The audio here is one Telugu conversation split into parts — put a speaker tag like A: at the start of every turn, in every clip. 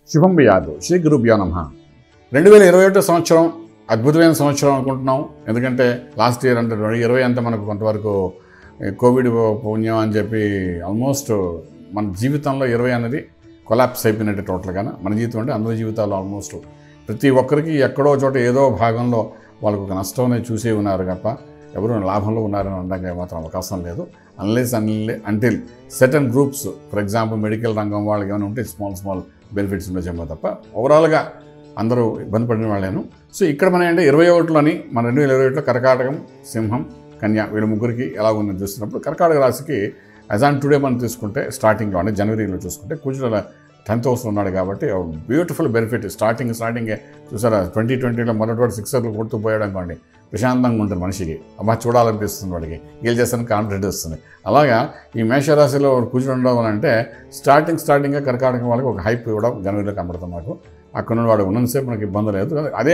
A: శుభం బియాదు శ్రీ గురుభ్యో నమ రెండు వేల ఇరవై ఒకటో సంవత్సరం అద్భుతమైన సంవత్సరం అనుకుంటున్నాం ఎందుకంటే లాస్ట్ ఇయర్ అంటే రెండు ఇరవై అంతా మనకు కొంతవరకు ఈ కోవిడ్ పుణ్యం అని చెప్పి ఆల్మోస్ట్ మన జీవితంలో ఇరవై అనేది కొలాప్స్ అయిపోయినట్టు టోటల్గా మన జీవితం అంటే అందరి జీవితాల్లో ఆల్మోస్ట్ ప్రతి ఒక్కరికి ఎక్కడో చోట ఏదో భాగంలో వాళ్ళకు ఒక నష్టం అనేది చూసే ఉన్నారు తప్ప ఎవరు లాభంలో ఉన్నారని అనడానికి మాత్రం అవకాశం లేదు అన్లెస్ అన్లే until certain groups for example medical రంగం వాళ్ళకి ఏమైనా ఉంటే స్మాల్ స్మాల్ బెనిఫిట్స్ ఉండొచ్చేమో తప్ప ఓవరాల్గా అందరూ ఇబ్బంది పడిన వాళ్ళేను సో ఇక్కడ మన అంటే ఇరవై ఒకటిలోని మన రెండు వేల ఇరవై ఒకటిలో కర్కాటకం సింహం కన్య వీళ్ళ ముగ్గురికి ఎలా ఉందని చూస్తున్నప్పుడు కర్కాటక రాశికి అజాన్ టుడే మనం తీసుకుంటే స్టార్టింగ్లో అంటే జనవరిలో చూసుకుంటే కుజుల టెన్త్ హౌస్లో ఉన్నాడు కాబట్టి బ్యూటిఫుల్ బెనిఫిట్ స్టార్టింగ్ స్టార్టింగే చూసారా ట్వంటీ ట్వంటీలో మొదటి వాడు సిక్సర్లు కొడుతూ పోయాడు అనుకోండి ప్రశాంతంగా ఉంటుంది మనిషికి అమ్మ చూడాలనిపిస్తుంది వాడికి గెలిచేస్తాను కాన్ఫిడెంట్ వస్తుంది అలాగా ఈ మేషరాశిలో కుజుడు ఉండడం అంటే స్టార్టింగ్ స్టార్టింగ్గా కర్కాటకం వాళ్ళకి ఒక హైప్ ఇవ్వడం జనవరిలో కనబడుతుంది మాకు అక్కడ ఉన్న వాడు ఉన్నంతసేపు మనకి ఇబ్బంది లేదు అదే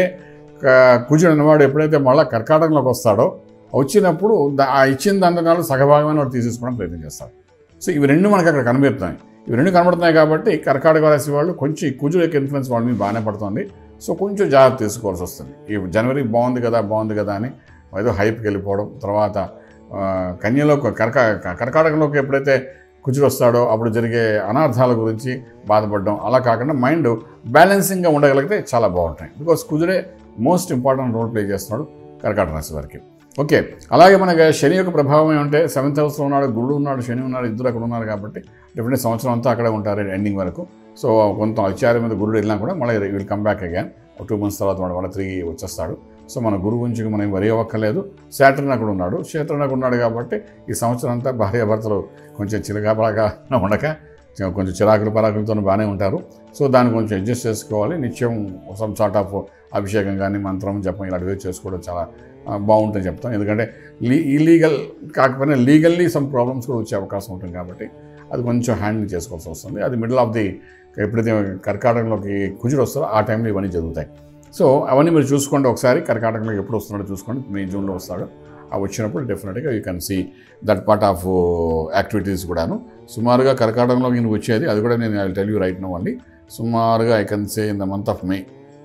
A: క- కుజుడు అన్నవాడు ఎప్పుడైతే మళ్ళీ కర్కాటకంలోకి వస్తాడో వచ్చినప్పుడు దా- ఆ ఇచ్చిన దాంట్లో సగభాగమైన వాడు తీసేసుకోవడం ప్రయత్నం చేస్తాడు సో ఇవి రెండు మనకి అక్కడ కనబడుతున్నాయి ఇవి రెండు కనబడుతున్నాయి కాబట్టి కర్కాటక రాశి వాళ్ళు కొంచెం ఈ కుజుడు యొక్క ఇన్ఫ్లుయెన్స్ వాళ్ళ మీద బాగానే పడుతుంది సో కొంచెం జాగ్రత్త తీసుకోవాల్సి వస్తుంది ఈ జనవరి బాగుంది కదా బాగుంది కదా అని ఏదో హైప్కి వెళ్ళిపోవడం తర్వాత ఆ, కన్యలో కర్క కర్కాటకంలోకి ఎప్పుడైతే కుజుడు వస్తాడో అప్పుడు జరిగే అనార్థాల గురించి బాధపడడం అలా కాకుండా మైండ్ బ్యాలెన్సింగ్గా ఉండగలిగితే చాలా బాగుంటాయి బికాస్ కుజుడే మోస్ట్ ఇంపార్టెంట్ రోల్ ప్లే చేస్తున్నాడు కర్కాటక రాశి వారికి ఓకే అలాగే మనకి శని యొక్క ప్రభావం ఏమంటే సెవెంత్ హౌస్లో ఉన్నాడు గురుడు ఉన్నాడు శని ఉన్నాడు ఇద్దరు అక్కడ ఉన్నారు కాబట్టి డెఫినెట్ సంవత్సరం అంతా అక్కడే ఉంటారు ఎండింగ్ వరకు సో కొంత అత్యారం మీద గురుడు వెళ్ళినా కూడా మళ్ళీ will come back again two months తర్వాత వాడు మళ్ళీ తిరిగి వచ్చేస్తాడు సో మన గురువు గురించి మనం వరి అవ్వక్కర్లేదు శాటర్న్ అక్కడ ఉన్నాడు శాటర్న్ అక్కడ ఉన్నాడు కాబట్టి ఈ సంవత్సరం అంతా భార్యాభర్తలు కొంచెం చిరగాపలాగా ఉండక కొంచెం చిరాకులు పరాకులతో బాగానే ఉంటారు సో దాన్ని కొంచెం అడ్జస్ట్ చేసుకోవాలి నిత్యం సమ్ సార్ట్ ఆఫ్ అభిషేకం కానీ మంత్రం జపం ఇలాంటివి చేసుకోవడం చాలా ఆ, బాగుంటుంది చెప్తాం ఎందుకంటే లీ ఇల్లీగల్ కాకపోయినా లీగల్లీ సమ్ ప్రాబ్లమ్స్ కూడా వచ్చే అవకాశం ఉంటుంది కాబట్టి అది కొంచెం హ్యాండిల్ చేసుకోవాల్సి వస్తుంది అది మిడిల్ ఆఫ్ ది ఎప్పుడైతే కర్కాటకంలోకి కుజుడు వస్తారో ఆ టైంలో ఇవన్నీ జరుగుతాయి సో అవన్నీ మీరు చూసుకోండి ఒకసారి కర్కాటకంలోకి ఎప్పుడు వస్తున్నాడో చూసుకోండి మే జూన్లో వస్తాడు ఆ వచ్చినప్పుడు డెఫినెట్గా you can see that part of activities కూడాను సుమారుగా కర్కాటకంలోకి నేను వచ్చేది అది కూడా నేను I tell you right no అండి సుమారుగా I can say in the month of May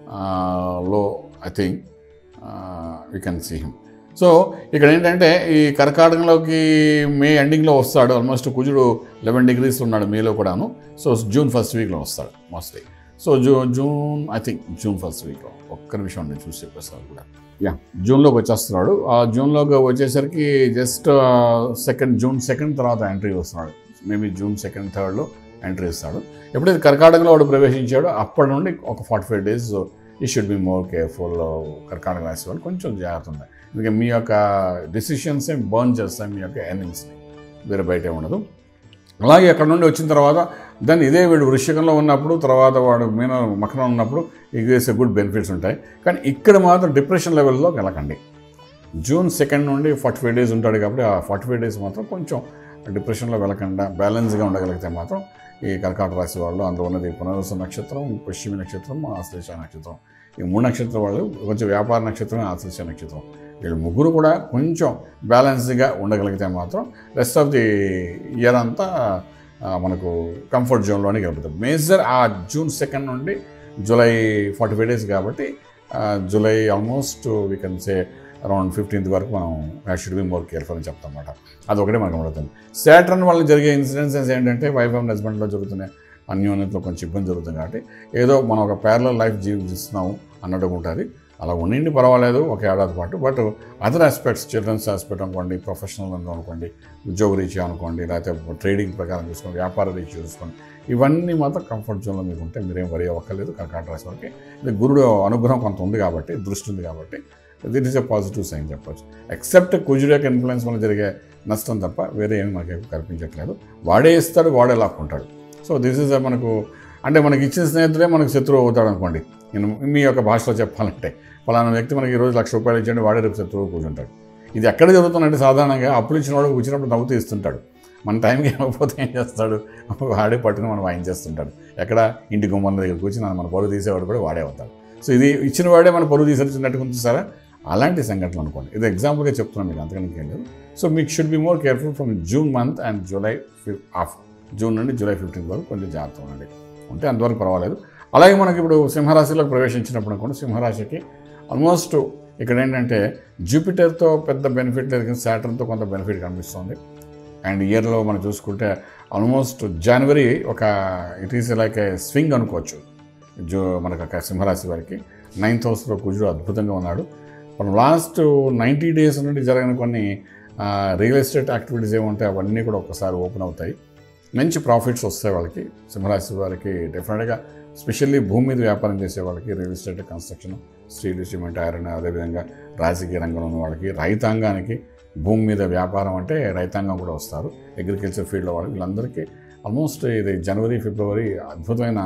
A: లో I think you can see him so ఇక్కడ ఏంటంటే ఈ కర్కాటకంలోకి మే ఎండింగ్లో వస్తాడు ఆల్మోస్ట్ కుజుడు లెవెన్ డిగ్రీస్ ఉన్నాడు మేలో కూడాను సో జూన్ ఫస్ట్ వీక్లో వస్తాడు మోస్ట్లీ సో జూ June I think June first వీక్లో ఒక్క నిమిషం నేను చూసి చెప్పేస్తాను కూడా యా జూన్లోకి వచ్చేస్తున్నాడు ఆ జూన్లోకి వచ్చేసరికి జస్ట్ సెకండ్ జూన్ సెకండ్ తర్వాత ఎంట్రీ వస్తున్నాడు మేబీ జూన్ సెకండ్ థర్డ్లో ఎంట్రీ ఇస్తాడు ఎప్పుడైతే కర్కాటకంలో వాడు ప్రవేశించాడో అప్పటి నుండి ఒక ఫార్టీ ఫైవ్ డేస్ ఈ షుడ్ బి మోర్ కేర్ఫుల్ కర్కాటక రాశి వాళ్ళు కొంచెం జాగ్రత్త ఉంది ఎందుకంటే మీ యొక్క డెసిషన్సే బర్న్ చేస్తాయి మీ యొక్క ఎర్నింగ్స్ని వేరే బయటే ఉండదు అలాగే అక్కడ నుండి వచ్చిన తర్వాత దాన్ని ఇదే వీడు వృశ్చికంలో ఉన్నప్పుడు తర్వాత వాడు మీన మకరం ఉన్నప్పుడు ఇగేసే గుడ్ బెనిఫిట్స్ ఉంటాయి కానీ ఇక్కడ మాత్రం డిప్రెషన్ లెవెల్లో వెళ్ళకండి జూన్ సెకండ్ నుండి ఫార్టీ ఫైవ్ డేస్ ఉంటాడు కాబట్టి ఆ ఫార్టీ ఫైవ్ డేస్ మాత్రం కొంచెం డిప్రెషన్లో వెళ్ళకుండా బ్యాలెన్స్గా ఉండగలిగితే మాత్రం ఈ కర్కాటక రాశి వాళ్ళు అందులో ఉన్నది పునర్వస నక్షత్రం పశ్చిమి నక్షత్రం ఆశ్లేష నక్షత్రం ఈ మూడు నక్షత్రం వాళ్ళు కొంచెం వ్యాపార నక్షత్రం ఆశ్లేష నక్షత్రం వీళ్ళు ముగ్గురు కూడా కొంచెం బ్యాలెన్స్డ్గా ఉండగలిగితే మాత్రం రెస్ట్ ఆఫ్ ది ఇయర్ అంతా ఆ, మనకు కంఫర్ట్ జోన్లోనే గడుపుతాం మేజర్ ఆ జూన్ సెకండ్ నుండి జూలై ఫార్టీ ఫైవ్ డేస్ కాబట్టి ఆ, July almost we can say around fifteenth వరకు మనం ఐ షుడ్ బి మోర్ కేర్ఫుల్ అని చెప్తాం అన్నమాట అది ఒకటే మనకు కనబడుతుంది సాటర్న్ వల్ల జరిగే ఇన్సిడెన్సెస్ ఏంటంటే వైఫ్ అండ్ హస్బెండ్లో జరుగుతున్నాయి అన్యోన్యతలో కొంచెం ఇబ్బంది జరుగుతుంది కాబట్టి ఏదో మనం ఒక ప్యారల లైఫ్ జీవిస్తున్నాము అన్నట్టు ఉంటుంది అలా ఉండిండి పర్వాలేదు ఒక ఏడాది పాటు but other aspects childrens aspect అనుకోండి ప్రొఫెషనల్ రంగం అనుకోండి ఉద్యోగ రీత్యా అనుకోండి లేకపోతే ట్రేడింగ్ ప్రకారం చూసుకోండి వ్యాపార రీత్యా చూసుకోండి ఇవన్నీ మాత్రం కంఫర్ట్ జోన్లో మీకు ఉంటే మీరేం వరి అవ్వక్కర్లేదు కర్కాటక రాశి వారికి ఇది గురుడు అనుగ్రహం కొంత ఉంది కాబట్టి దృష్టి ఉంది కాబట్టి that is a positive sign చెప్పొచ్చు ఎక్సెప్ట్ కుజుడు యొక్క ఇన్ఫ్లుయెన్స్ వల్ల జరిగే నష్టం తప్ప వేరే ఏమి మనకి కల్పించట్లేదు వాడే ఇస్తాడు వాడే లాక్కుంటాడు సో దిస్ ఇస్ మనకు అంటే మనకి ఇచ్చిన స్నేహితుడే మనకు శత్రువు అవుతాడు అనుకోండి నేను మీ యొక్క భాషలో చెప్పాలంటే పలానా వ్యక్తి మనకి ఈరోజు లక్ష రూపాయలు ఇచ్చాడు వాడే రేపు శత్రువు కూర్చుంటాడు ఇది ఎక్కడ జరుగుతుందంటే సాధారణంగా అప్పులు ఇచ్చిన వాడు వచ్చినప్పుడు నవ్వుతూ ఇస్తుంటాడు మన టైంకి ఇవ్వకపోతే ఏం చేస్తాడు వాడే పట్టుకుని మనం వాయించేస్తుంటాడు ఎక్కడ ఇంటి గుమ్మల దగ్గర కూర్చుని మన పరువు తీసేవాడు కూడా వాడే అవుతాడు సో ఇది ఇచ్చిన వాడే మన పరువు తీసేసినట్టు ఉంచుతారా అలాంటి సంఘటనలు అనుకోండి ఇది ఎగ్జాంపుల్గా చెప్తున్నాను మీకు అంతకన్నా ఏం లేదు సో మీకు should be more careful from June month and July of June నుండి జూలై ఫిఫ్టీన్త్ వరకు కొంచెం జాగ్రత్త ఉండండి ఉంటే అంతవరకు పర్వాలేదు అలాగే మనకి ఇప్పుడు సింహరాశిలోకి ప్రవేశించినప్పుడు కూడా సింహరాశికి ఆల్మోస్ట్ ఇక్కడ ఏంటంటే జూపిటర్తో పెద్ద బెనిఫిట్ లేదు కానీ సాటర్న్తో కొంత బెనిఫిట్ కనిపిస్తుంది అండ్ ఇయర్లో మనం చూసుకుంటే ఆల్మోస్ట్ జనవరి ఒక it is like a swing అనుకోవచ్చు జో మనకు ఒక సింహరాశి వారికి నైన్త్ హౌస్లో కుజుడు అద్భుతంగా ఉన్నాడు మనం లాస్ట్ నైంటీ డేస్ నుండి జరిగిన కొన్ని రియల్ ఎస్టేట్ యాక్టివిటీస్ ఏముంటాయి అవన్నీ కూడా ఒకసారి ఓపెన్ అవుతాయి మంచి ప్రాఫిట్స్ వస్తాయి వాళ్ళకి సింహరాశి వారికి డెఫినెట్గా స్పెషల్లీ భూమి మీద వ్యాపారం చేసే వాళ్ళకి real estate construction steel cement iron అదేవిధంగా రాజకీయ రంగంలో ఉన్న వాళ్ళకి రైతాంగానికి భూమి మీద వ్యాపారం అంటే రైతాంగం కూడా వస్తారు అగ్రికల్చర్ ఫీల్డ్లో వాళ్ళు వీళ్ళందరికీ ఆల్మోస్ట్ ఇది జనవరి ఫిబ్రవరి అద్భుతమైన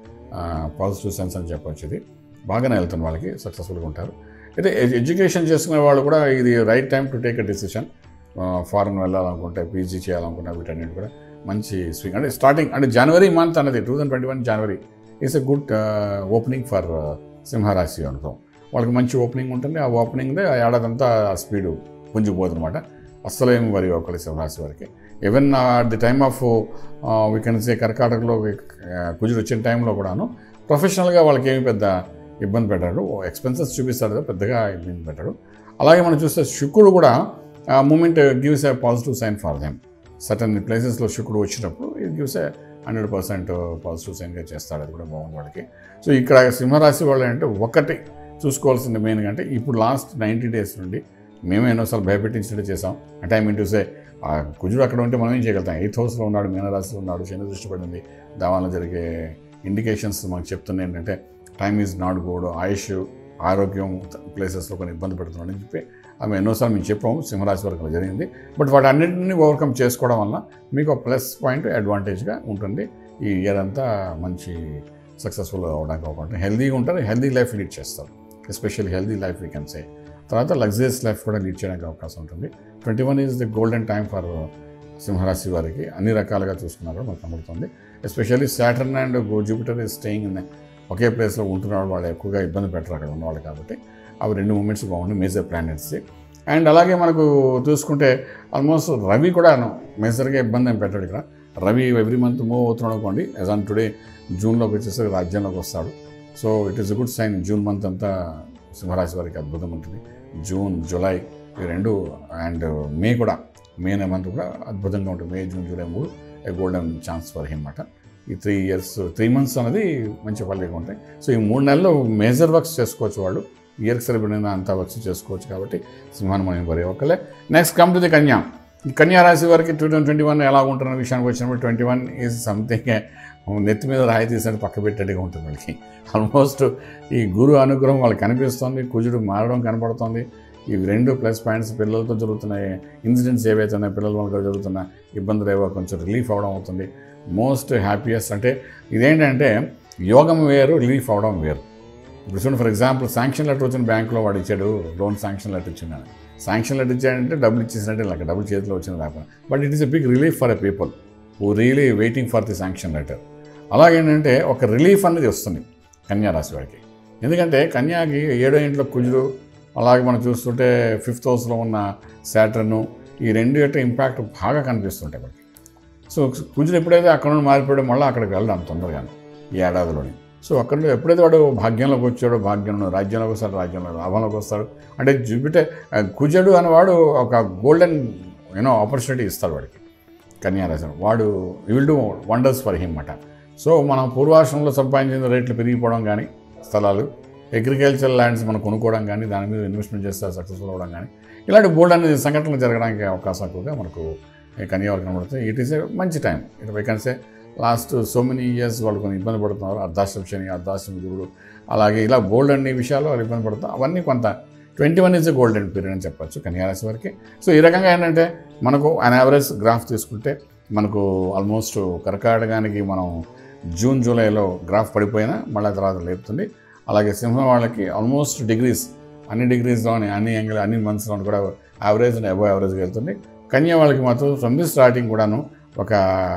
A: పాజిటివ్ సెన్స్ అని చెప్పొచ్చు ఇది బాగానే వెళ్తుంది వాళ్ళకి సక్సెస్ఫుల్గా ఉంటారు అయితే ఎడ్యు- ఎడ్యుకేషన్ చేసుకునే వాళ్ళు కూడా ఇది right time to take a decision foreign వెళ్ళాలనుకుంటే పీజీ చేయాలనుకుంటే వీటన్నిటి కూడా మంచి స్వింగ్ అంటే స్టార్టింగ్ అంటే జనవరి మంత్ అనేది two thousand twenty one January is a good opening for సింహరాశి అనుభవం వాళ్ళకి మంచి ఓపెనింగ్ ఉంటుంది ఆ ఓపెనింగ్దే ఆ ఏడాదంతా స్పీడు పుంజుకుపోతుంది అనమాట అస్సలు ఏమి వరి ఒకరి సింహరాశి వారికి even at the time of we can say కర్కాటకలో uh, కుజుడు వచ్చిన టైంలో కూడాను ప్రొఫెషనల్గా వాళ్ళకి ఏమి పెద్ద ఇబ్బంది పెట్టాడు ఎక్స్పెన్సెస్ చూపిస్తాడు కదా, పెద్దగా ఇబ్బంది పెట్టాడు అలాగే మనం చూస్తే శుక్రుడు కూడా moment gives a positive sign for them certain ప్లేసెస్లో శుక్రుడు వచ్చినప్పుడు ఇది gives a hundred percent positive సైన్గా చేస్తాడు అది కూడా బాగుంది వాళ్ళకి సో ఇక్కడ సింహరాశి వాళ్ళు అంటే ఒకటి చూసుకోవాల్సింది మెయిన్గా అంటే ఇప్పుడు లాస్ట్ నైంటీ డేస్ నుండి మేము ఎన్నోసార్లు భయపెట్టించినట్టు చేసాం అంటే ఐ మీన్ టు సే ఆ కుజుడు అక్కడ ఉంటే మనం ఏం చేయగలుగుతాం ఎయిత్ హౌస్లో ఉన్నాడు మీనరాశిలో ఉన్నాడు శని దృష్టి పడింది దానివల్ల జరిగే ఇండికేషన్స్ మనకు చెప్తున్నాయి ఏంటంటే టైమ్ ఈజ్ నాట్ గుడ్ ఆయుష్ ఆరోగ్యం ప్లేసెస్లో కొన్ని ఇబ్బంది పెడుతున్నాడు అని చెప్పి ఆమె ఎన్నోసార్లు మేము చెప్పాము సింహరాశి వరకు జరిగింది బట్ వాటి అన్నింటినీ ఓవర్కమ్ చేసుకోవడం వల్ల మీకు ఒక ప్లస్ పాయింట్ అడ్వాంటేజ్గా ఉంటుంది ఈ ఇయర్ అంతా మంచి సక్సెస్ఫుల్ అవడానికి అవకాశం హెల్దీగా ఉంటారు హెల్దీ లైఫ్ లీడ్ చేస్తారు especially healthy life we can say తర్వాత లగ్జరియస్ లైఫ్ కూడా లీడ్ చేయడానికి అవకాశం ఉంటుంది twenty one is the golden time for సింహరాశి వారికి అన్ని రకాలుగా చూసుకున్నారు మనకు కనబడుతుంది especially Saturn and Jupiter is staying in ఒకే ప్లేస్లో ఉంటున్నారు వాళ్ళు ఎక్కువగా ఇబ్బంది పెట్టరు అక్కడ ఉన్నవాళ్ళు కాబట్టి అవి రెండు మూమెంట్స్ బాగుంది మేజర్ ప్లానెట్స్ అండ్ అలాగే మనకు చూసుకుంటే ఆల్మోస్ట్ రవి కూడా మేజర్గా ఇబ్బంది ఏం పెట్టాడు ఇక్కడ రవి ఎవ్రీ మంత్ మూవ్ అవుతున్నాడు అనుకోండి యాజ్ ఆన్ టుడే జూన్లోకి వచ్చేసరికి రాజ్యంలోకి వస్తాడు so it is a good sign June month అంతా సింహరాశి వారికి అద్భుతం ఉంటుంది జూన్ జూలై ఈ రెండు అండ్ మే కూడా మే అనే మంత్ కూడా అద్భుతంగా ఉంటుంది మే జూన్ జూలై మూడు a golden chance for him అన్నమాట ఈ త్రీ ఇయర్స్ త్రీ మంత్స్ అనేది మంచి ఫలితంగా ఉంటాయి సో ఈ మూడు నెలల్లో మేజర్ వర్క్స్ చేసుకోవచ్చు వాళ్ళు ఇయర్కి సరిపడిన అంతా వర్క్స్ చేసుకోవచ్చు కాబట్టి సింహాన్ని మనం వరి ఒకలే నెక్స్ట్ కమ్ టు ది కన్యా ఈ కన్యా రాశి వారికి టూ థౌసండ్ ట్వంటీ వన్ ఎలా ఉంటున్న విషయానికి వచ్చినప్పుడు ట్వంటీ వన్ ఈజ్ సంథింగ్ నెత్తి మీద రాయి తీసినట్టు పక్క పెట్టేట్టుగా ఉంటుంది వాళ్ళకి ఆల్మోస్ట్ ఈ గురు అనుగ్రహం వాళ్ళకి కనిపిస్తుంది కుజుడు మారడం కనపడుతుంది ఇవి రెండు ప్లస్ పాయింట్స్ పిల్లలతో జరుగుతున్నాయి ఇన్సిడెంట్స్ ఏవైతే ఉన్నాయో పిల్లల వల్ల జరుగుతున్న ఇబ్బందులు ఏవో కొంచెం రిలీఫ్ అవడం అవుతుంది మోస్ట్ హ్యాపీయెస్ట్ అంటే ఇదేంటంటే యోగం వేరు రిలీఫ్ అవడం వేరు ఇప్పుడు చూడండి ఫర్ ఎగ్జాంపుల్ శాంక్షన్ లెటర్ వచ్చిన బ్యాంకులో వాడు ఇచ్చాడు లోన్ శాంక్షన్ లెటర్ ఇచ్చిందని శాంక్షన్ లెటర్ ఇచ్చాడంటే డబ్బులు ఇచ్చేసినట్టే లేక డబ్బులు చేతిలో వచ్చిన రాకుండా but it is a big relief for a people who really waiting for the sanction letter అలాగేంటంటే ఒక రిలీఫ్ అనేది వస్తుంది కన్యా రాశి వారికి ఎందుకంటే కన్యాకి ఏడో ఇంట్లో కుజుడు అలాగే మనం చూస్తుంటే ఫిఫ్త్ హౌస్లో ఉన్న శాటర్ను ఈ రెండు యొక్క ఇంపాక్ట్ బాగా కనిపిస్తుంటాయి మనకి సో కుజుడు ఎప్పుడైతే అక్కడ నుండి మారిపోయాడో మళ్ళీ అక్కడికి వెళ్ళడం తొందరగా ఈ ఏడాదిలోని సో అక్కడ నుండి ఎప్పుడైతే వాడు భాగ్యంలోకి వచ్చాడో భాగ్యంలో రాజ్యంలోకి వస్తాడు రాజ్యంలో లాభంలోకి వస్తాడు అంటే జూపిటర్ ఆ, కుజుడు అనేవాడు ఒక గోల్డెన్ యూనో ఆపర్చునిటీ ఇస్తాడు వాడికి కన్యారాశి వాడు will do wonders for him అట సో మనం పూర్వాశ్రమంలో సంపాదించిన రేట్లు పెరిగిపోవడం కానీ స్థలాలు అగ్రికల్చర్ ల్యాండ్స్ మనం కొనుక్కోవడం కానీ దాని మీద ఇన్వెస్ట్మెంట్ చేస్తే సక్సెస్ఫుల్ అవ్వడం కానీ ఇలాంటి బోల్డ్ అనేది సంఘటనలు జరగడానికి అవకాశం ఎక్కువగా మనకు ఈ కన్యావారు కనబడుతుంది ఇట్ ఈస్ ఏ మంచి time it vacancy last so many years వాళ్ళు కొన్ని ఇబ్బంది పడుతున్నారు అర్ధాశ్రమ శని అర్ధాశ్రమ గురుడు అలాగే ఇలా గోల్డ్ అన్ని విషయాలు వాళ్ళు ఇబ్బంది పడుతున్నారు అవన్నీ కొంత twenty one is golden period అని చెప్పొచ్చు కన్యారాశి వరకు సో ఈ రకంగా ఏంటంటే మనకు అన్ యావరేజ్ గ్రాఫ్ తీసుకుంటే మనకు ఆల్మోస్ట్ కర్కాటకానికి మనం జూన్ జూలైలో గ్రాఫ్ పడిపోయినా మళ్ళీ తర్వాత లేపుతుంది అలాగే సింహం వాళ్ళకి ఆల్మోస్ట్ డిగ్రీస్ అన్ని డిగ్రీస్లోని అన్ని యాంగిల్ అన్ని మంత్స్లో కూడా యావరేజ్ అండ్ అబో యావరేజ్గా వెళ్తుంది కన్యా వాళ్ళకి మాత్రం ఫ్రమ్ ది స్టార్టింగ్ కూడాను ఒక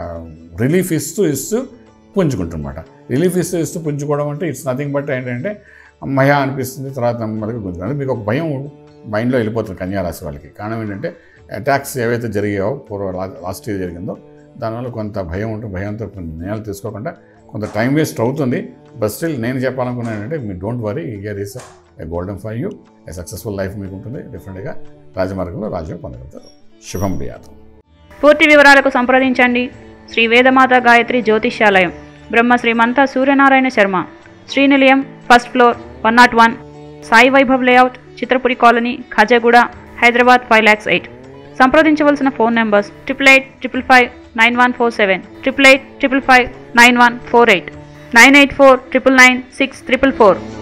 A: రిలీఫ్ ఇస్తూ ఇస్తూ పుంజుకుంటున్నమాట రిలీఫ్ ఇస్తూ ఇస్తూ పుంజుకోవడం అంటే ఇట్స్ నథింగ్ బట్ ఏంటంటే అమ్మయ్య అనిపిస్తుంది తర్వాత నెమ్మదిగా గుంజుకుంటుంది మీకు ఒక భయం మైండ్లో వెళ్ళిపోతుంది కన్యా రాశి వాళ్ళకి కారణం ఏంటంటే అటాక్స్ ఏవైతే జరిగాయో పూర్వ లా- లాస్ట్ ఇయర్ జరిగిందో దానివల్ల కొంత భయం ఉంటుంది భయంతో కొన్ని నిర్ణయాలు తీసుకోకుండా కొంత టైం వేస్ట్ అవుతుంది బట్ స్టిల్ నేను చెప్పాలనుకున్నాను ఏంటంటే మీ don't worry year is a golden for you a successful life మీకు ఉంటుంది డెఫినెట్గా రాజమార్గంలో రాజ్యం పొందగలుగుతారు శుభం ప్రియాతం
B: పూర్తి వివరాలకు సంప్రదించండి శ్రీ వేదమాత గాయత్రి జ్యోతిష్యాలయం Brahma Srimanta Suryanarayana Sharma Srinilayam first floor one not one Sai Vaibhav layout Chitrapuri colony Khajaguda Hyderabad five lakhs eight సంప్రదించవలసిన phone numbers triple eight triple five nine one four seven triple eight triple five nine one four eight nine eight four triple nine six triple four